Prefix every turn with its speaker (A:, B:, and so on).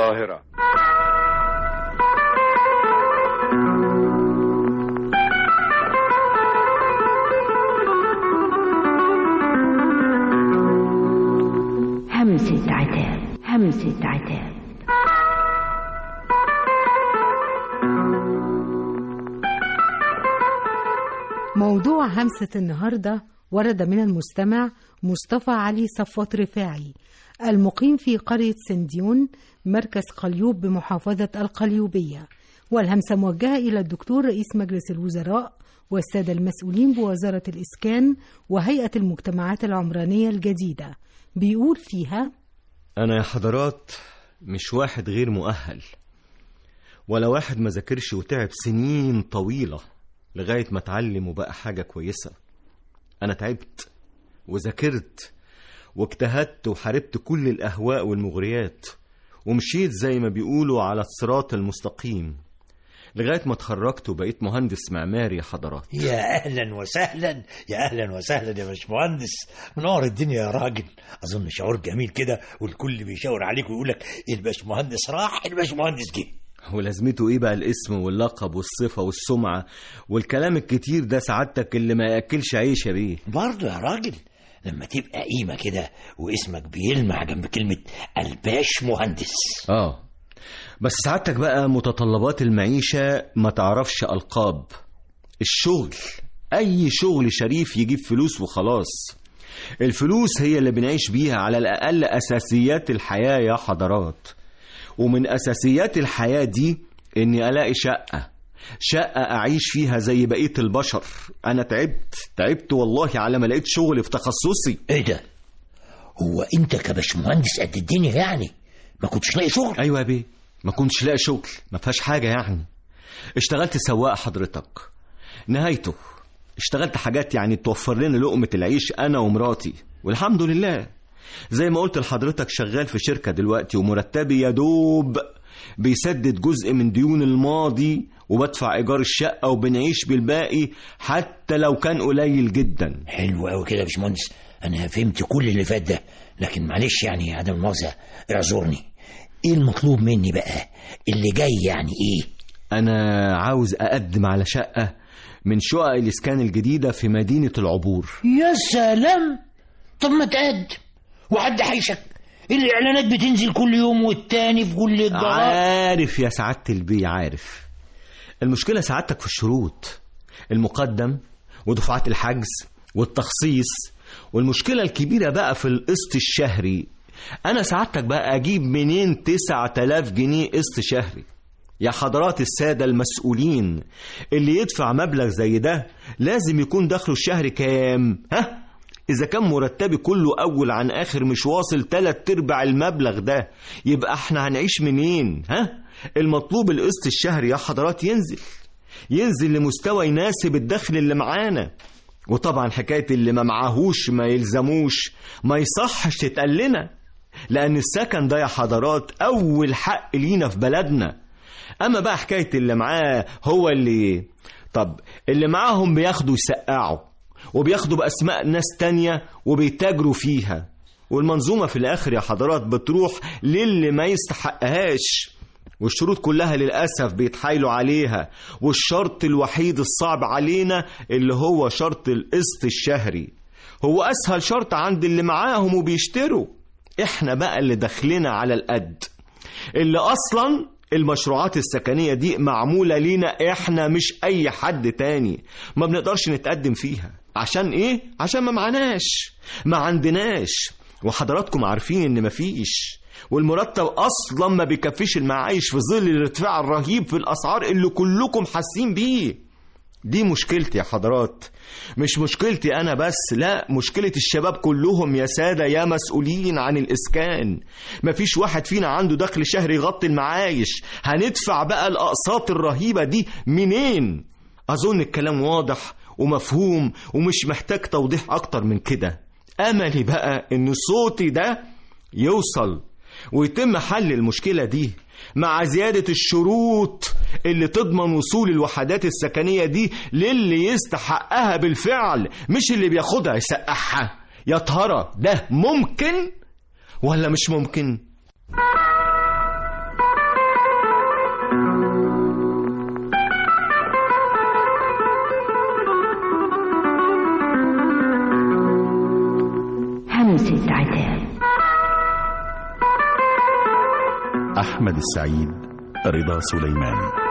A: القاهرة
B: همسة عتاب همسة عتاب
C: موضوع همسة النهاردة ورد من المستمع مصطفى علي صفوت رفاعي المقيم في قرية سنديون مركز قليوب بمحافظة القليوبية والهمسة موجهة إلى الدكتور رئيس مجلس الوزراء والسادة المسؤولين بوزارة الإسكان وهيئة المجتمعات العمرانية الجديدة بيقول فيها
D: أنا يا حضرات مش واحد غير مؤهل ولا واحد ما ذاكرش وتعب سنين طويلة لغاية ما اتعلم وبقى حاجة كويسة أنا تعبت وذاكرت واجتهدت وحاربت كل الأهواء والمغريات ومشيت زي ما بيقولوا على الصراط المستقيم لغاية ما اتخرجت وبقيت مهندس معماري يا حضرات
E: يا اهلا وسهلا يا اهلا وسهلا يا باشمهندس منور الدنيا يا راجل اظن شعور جميل كده والكل بيشاور عليك ويقول لك الباشمهندس راح الباشمهندس جه
D: ولازمته ايه بقى الاسم واللقب والصفة والسمعة والكلام الكتير ده سعادتك اللي ما ياكلش عيش يا بيه
E: برضه يا راجل لما تبقى قيمة كده واسمك بيلمع جنب كلمة الباش مهندس
D: اه بس سعادتك بقى متطلبات المعيشة ما تعرفش ألقاب الشغل أي شغل شريف يجيب فلوس وخلاص الفلوس هي اللي بنعيش بيها على الأقل أساسيات الحياة يا حضرات ومن أساسيات الحياة دي إني ألاقي شقة شقة أعيش فيها زي بقية البشر أنا تعبت تعبت والله على ما لقيت شغل في تخصصي
E: ايه ده هو انت كباشمهندس قد الدنيا يعني ما كنتش لاقي شغل
D: أيوة يا بيه ما كنتش لاقي شغل ما فيهاش حاجة يعني اشتغلت سواق حضرتك نهايته اشتغلت حاجات يعني توفر لنا لقمة العيش أنا ومراتي والحمد لله زي ما قلت لحضرتك شغال في شركة دلوقتي ومرتبي يا دوب بيسدد جزء من ديون الماضي وبدفع إيجار الشقة وبنعيش بالباقي حتى لو كان قليل جدا
E: حلو قوي كده يا باشمهندس انا فهمت كل اللي فات ده لكن معلش يعني عدم المؤاخذة اعذرني ايه المطلوب مني بقى اللي جاي يعني ايه
D: أنا عاوز أقدم على شقة من شقق الإسكان الجديدة في مدينة العبور
E: يا سلام طب ما تقدم وحد حيشك الاعلانات بتنزل كل يوم والتاني في كل الجرائد
D: عارف يا سعادة البي عارف المشكلة سعادتك في الشروط المقدم ودفعات الحجز والتخصيص والمشكلة الكبيرة بقى في القسط الشهري أنا سعادتك بقى أجيب منين تسعة آلاف جنيه قسط شهري يا حضرات السادة المسؤولين اللي يدفع مبلغ زي ده لازم يكون دخله الشهري كام ها إذا كان مرتبي كله أول عن آخر مش واصل تلات أرباع المبلغ ده يبقى احنا هنعيش منين ها المطلوب القسط الشهري يا حضرات ينزل ينزل لمستوى يناسب الدخل اللي معانا وطبعا حكاية اللي ما معاهوش ما يلزموش ما يصحش تتقال لنا لأن السكن ده يا حضرات أول حق لينا في بلدنا أما بقى حكاية اللي معاه هو اللي طب اللي معاهم بياخدوا يسقعوا وبياخدوا بأسماء ناس تانية وبيتاجروا فيها والمنظومة في الآخر يا حضرات بتروح للي ما يستحقهاش والشروط كلها للأسف بيتحايلوا عليها والشرط الوحيد الصعب علينا اللي هو شرط القسط الشهري هو أسهل شرط عند اللي معاهم وبيشتروا احنا بقى اللي دخلنا على القد اللي أصلا المشروعات السكنية دي معمولة لينا احنا مش أي حد تاني ما بنقدرش نتقدم فيها عشان ايه؟ عشان ما معناش ما عندناش وحضراتكم عارفين ان مفيش والمرتب اصلا ما بيكفيش المعايش في ظل الارتفاع الرهيب في الاسعار اللي كلكم حاسين بيه دي مشكلتي يا حضرات مش مشكلتي انا بس لا مشكلة الشباب كلهم يا سادة يا مسؤولين عن الاسكان مفيش واحد فينا عنده دخل شهري يغطي المعايش هندفع بقى الاقساط الرهيبة دي منين اظن الكلام واضح ومفهوم ومش محتاج توضيح اكتر من كده املي بقى ان صوتي ده يوصل ويتم حل المشكلة دي مع زيادة الشروط اللي تضمن وصول الوحدات السكنية دي للي يستحقها بالفعل مش اللي بياخدها يسقعها يا ترى ده ممكن ولا مش ممكن؟
B: عتاب
A: أحمد السعيد رضا سليمان